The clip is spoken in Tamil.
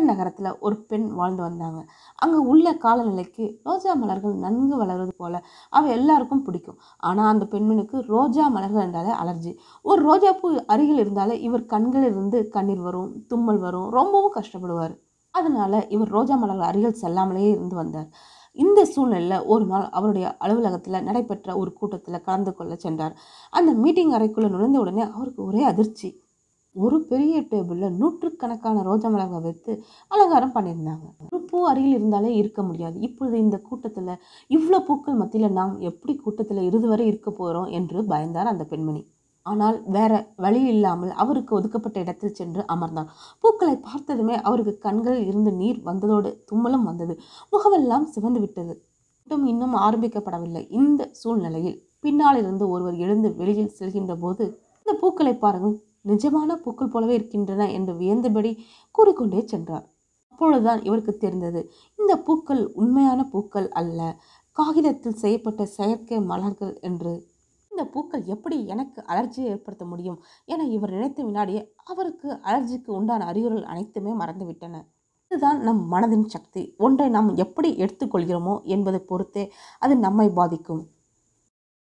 லண்டன் நகரத்தில் ஒரு பெண் வாழ்ந்து வந்தாங்க அங்கே உள்ள காலநிலைக்கு ரோஜா மலர்கள் நன்கு வளர்வது போல அவை எல்லாருக்கும் பிடிக்கும் ஆனால் அந்த பெண்மணிக்கு ரோஜா மலர்கள் என்றாலே அலர்ஜி ஒரு ரோஜா பூ அருகில் இருந்தாலே இவர் கண்களிலிருந்து கண்ணீர் வரும் தும்மல் வரும் ரொம்பவும் கஷ்டப்படுவார் அதனால இவர் ரோஜா மலர்கள் அருகில் செல்லாமலேயே இருந்து வந்தார் இந்த சூழ்நிலையில் ஒரு நாள் அவருடைய அலுவலகத்தில் நடைபெற்ற ஒரு கூட்டத்தில் கலந்து கொள்ள சென்றார் அந்த மீட்டிங் அறைக்குள்ளே நுழைந்த உடனே அவருக்கு ஒரே அதிர்ச்சி ஒரு பெரிய டேபிளில் நூற்றுக்கணக்கான ரோஜா மலர்கள் வைத்து அலங்காரம் பண்ணியிருந்தாங்க ஒரு பூ அருகில் இருந்தாலே இருக்க முடியாது இப்பொழுது இந்த கூட்டத்தில் இவ்வளோ பூக்கள் மத்தியில் நாம் எப்படி கூட்டத்தில் இறுதி வரை இருக்க போகிறோம் என்று பயந்தார் அந்த பெண்மணி ஆனால் வேற வழி இல்லாமல் அவருக்கு ஒதுக்கப்பட்ட இடத்தில் சென்று அமர்ந்தார் பூக்களை பார்த்ததுமே அவருக்கு கண்களில் இருந்து நீர் வந்ததோடு தும்மலும் வந்தது முகமெல்லாம் சிவந்து விட்டது கூட்டம் இன்னும் ஆரம்பிக்கப்படவில்லை இந்த சூழ்நிலையில் பின்னால் இருந்து ஒருவர் எழுந்து வெளியில் செல்கின்ற போது இந்த பூக்களை பாருங்கள் நிஜமான பூக்கள் போலவே இருக்கின்றன என்று வியந்தபடி கூறிக்கொண்டே சென்றார் அப்பொழுதுதான் இவருக்கு தெரிந்தது இந்த பூக்கள் உண்மையான பூக்கள் அல்ல காகிதத்தில் செய்யப்பட்ட செயற்கை மலர்கள் என்று இந்த பூக்கள் எப்படி எனக்கு அலர்ஜியை ஏற்படுத்த முடியும் என இவர் நினைத்த வினாடியே அவருக்கு அலர்ஜிக்கு உண்டான அறிகுறிகள் அனைத்துமே மறந்துவிட்டன இதுதான் நம் மனதின் சக்தி ஒன்றை நாம் எப்படி எடுத்துக்கொள்கிறோமோ என்பதை பொறுத்தே அது நம்மை பாதிக்கும்